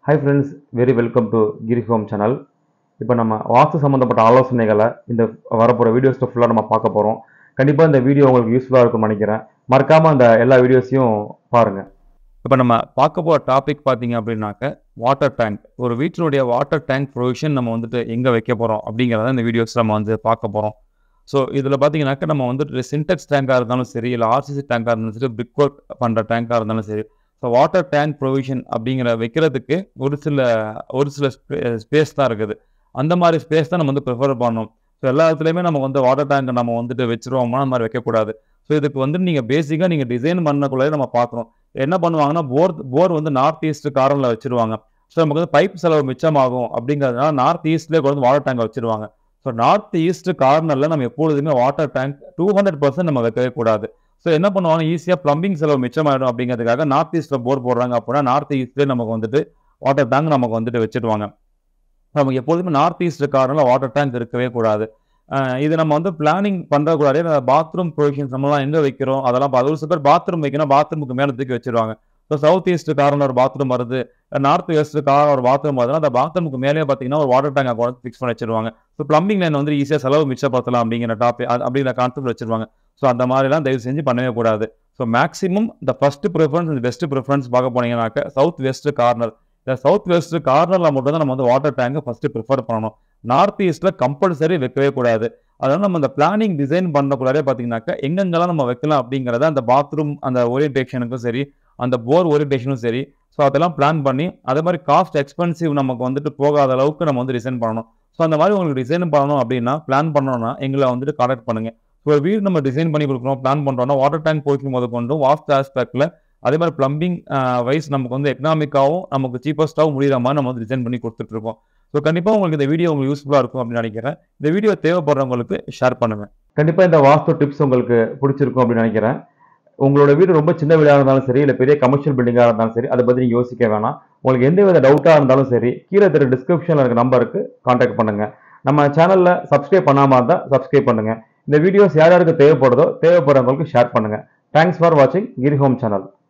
hi friends very welcome to Giri home channel இப்போ நம்ம வாஸ்து சம்மந்தப்பட்ட ஆலோசனைகளை இந்த வரப்போகிற வீடியோஸில் ஃபுல்லாக நம்ம பார்க்க போகிறோம் கண்டிப்பாக இந்த வீடியோ உங்களுக்கு யூஸ்ஃபுல்லாக இருக்கும்னு நினைக்கிறேன் மறக்காமல் அந்த எல்லா வீடியோஸையும் பாருங்கள் இப்போ நம்ம பார்க்க போகிற டாபிக் பார்த்தீங்க அப்படின்னாக்க வாட்டர் டேங்க் ஒரு வீட்டினுடைய வாட்டர் டேங்க் ப்ரொவிஷன் நம்ம வந்துட்டு எங்கே வைக்க போகிறோம் அப்படிங்கிறத இந்த வீடியோஸ் நம்ம வந்து பார்க்க போகிறோம் ஸோ இதில் பார்த்தீங்கன்னாக்க நம்ம வந்துட்டு சின்டெக்ஸ் டேங்காக இருந்தாலும் சரி இல்லை ஆர்சிசி டேங்காக இருந்தாலும் சரி பிரிக் ஒர்க் பண்ணுற டேங்காக இருந்தாலும் சரி ஸோ வாட்டர் டேங்க் ப்ரொவிஷன் அப்படிங்கிற வைக்கிறதுக்கு ஒரு சில ஒரு சில ஸ்பேஸ் தான் இருக்குது அந்த மாதிரி ஸ்பேஸ் தான் நம்ம வந்து ப்ரிஃபர் பண்ணணும் ஸோ எல்லா இடத்துலையுமே நம்ம வந்து வாட்டர் டேங்க் நம்ம வந்துட்டு வச்சிருவோம்னா அந்த மாதிரி வைக்கக்கூடாது ஸோ இதுக்கு வந்து நீங்கள் பேசிக்காக நீங்கள் டிசைன் பண்ணக்குள்ளே நம்ம பார்க்கணும் என்ன பண்ணுவாங்கன்னா போர் போர் வந்து நார்த் ஈஸ்ட் கார்னரில் வச்சிருவாங்க ஸோ நமக்கு வந்து பைப் செலவு மிச்சமாகும் அப்படிங்கிறதுனால நார்த் ஈஸ்ட்லேயே கொண்டு வந்து வாட்டர் டேங்க் வச்சிருவாங்க ஸோ நார்த் ஈஸ்ட் கார்னரில் நம்ம எப்பொழுதுமே water tank two hundred percent நம்ம வைக்கவே கூடாது ஸோ என்ன பண்ணுவாங்க ஈஸியாக ப்ளம்பிங் செலவு மிச்சமாயிடும் அப்படிங்கிறதுக்காக நார்த் ஈஸ்ட்டில் போர் போடுறாங்க அப்படின்னா நார்த் ஈஸ்ட்லேயே நமக்கு வந்துட்டு வாட்டர் டேங்க் நமக்கு வந்துட்டு வச்சுடுவாங்க நமக்கு எப்போதுமே நார்த் ஈஸ்ட் கார்னரில் வாட்டர் டேங்க் இருக்கவே கூடாது அஹ் இது நம்ம வந்து பிளானிங் பண்ணுறக்கூடாது பாத்ரூம் ப்ரொவிஷன்ஸ் நம்மலாம் எங்கே வைக்கிறோம் அதெல்லாம் பா- ஒரு சில பேர் பாத்ரூம் வைக்கணும் பாத்ரூமுக்கு மேலே தூக்கி வச்சிருவாங்க ஸோ சவுத் ஈஸ்ட் கார்னர் ஒரு பாத்ரூம் வருது நார்த் வெஸ்ட் கார்னர் ஒரு பாத்ரூம் வருதுன்னா அந்த பாத்ரூமுக்கு மேலே பார்த்தீங்கன்னா ஒரு வாட்டர் டேங்க் அக்கௌண்ட் ஃபிக்ஸ் பண்ணி வச்சிருவாங்க ஸோ ப்ளம்பிங் லைன் வந்து ஈஸியாக செலவு மிச்சப்படுத்தலாம் அப்படிங்கிற டாபிக் அப்படிங்கிற கான்செப்ட் வச்சிருவாங்க ஸோ அந்த மாதிரிலாம் தயவு செஞ்சு பண்ணவே கூடாது ஸோ மேக்ஸிமம் இந்த ஃபர்ஸ்ட் ப்ரிஃபரன்ஸ் இந்த பெஸ்ட் ப்ரிஃபரன்ஸ் பார்க்க போனீங்கன்னாக்க சவுத் வெஸ்ட் கார்னர் இந்த சவுத் வெஸ்ட் கார்னரில் மட்டும் தான் நம்ம வந்து வாட்டர் டேங்கை ஃபஸ்ட்டு ப்ரிஃபர் பண்ணணும் நார்த் ஈஸ்ட்டில் கம்பல்சரி வைக்கவே கூடாது அதனால நம்ம அந்த பிளானிங் டிசைன் பண்ணக்குள்ளாரே பார்த்தீங்கன்னாக்கா எங்கெங்கெல்லாம் நம்ம வைக்கலாம் அப்படிங்கிறத அந்த பாத்ரூம் அந்த ஓரியன்டேஷனுக்கும் சரி அந்த போர் ஓரியன்டேஷனும் சரி ஸோ அதெல்லாம் பிளான் பண்ணி அதே மாதிரி காஸ்ட் எக்ஸ்பென்சிவ் நமக்கு வந்துட்டு போகாத அளவுக்கு நம்ம வந்து டிசைன் பண்ணணும் ஸோ அந்த மாதிரி உங்களுக்கு டிசைன் பண்ணணும் அப்படின்னா பிளான் பண்ணணும்னா எங்களை வந்துட்டு கான்டாக்ட் பண்ணுங்க ஸோ ஒரு வீடு நம்ம டிசைன் பண்ணி கொடுக்குறோம் பிளான் பண்ணுறோம்னா வாட்டர் டேங்க் போய்க்கும் போது கொண்டும் வாஸ்து ஆஸ்பெக்டில் அதே மாதிரி ப்ளம்பிங் வைஸ் நமக்கு வந்து எக்கனாமிக்காகவும் நமக்கு சீப்பஸ்ட்டாகவும் முடிகிற மாதிரி நம்ம வந்து டிசைன் பண்ணி கொடுத்துட்ருக்கோம் ஸோ கண்டிப்பாக உங்களுக்கு இந்த வீடியோ உங்களுக்கு யூஸ்ஃபுல்லாக இருக்கும் அப்படின்னு நினைக்கிறேன் இந்த வீடியோ தேவைப்படுறவங்களுக்கு ஷேர் பண்ணுவேன் கண்டிப்பாக இந்த வாஸ்து டிப்ஸ் உங்களுக்கு பிடிச்சிருக்கும் அப்படின்னு நினைக்கிறேன் உங்களோட வீடு ரொம்ப சின்ன வீடாக இருந்தாலும் சரி இல்லை பெரிய கமர்ஷியல் பில்டிங்காக இருந்தாலும் சரி அதை பற்றி நீங்கள் யோசிக்க வேணாம் உங்களுக்கு எந்த வித டவுட்டாக இருந்தாலும் சரி கீழே தெரிய டிஸ்கிரிப்ஷனில் இருக்க நம்பருக்கு காண்டாக்ட் பண்ணுங்கள் நம்ம சேனலில் சப்ஸ்கிரைப் பண்ணாமல் இருந்தால் சப்ஸ்கிரைப் பண்ணுங்கள் இந்த வீடியோஸ் யார் யாருக்கு தேவைப்படுதோ தேவைப்படுறவங்களுக்கு ஷேர் பண்ணுங்கள் தேங்க்ஸ் ஃபார் வாட்சிங் கிரி ஹோம் சேனல்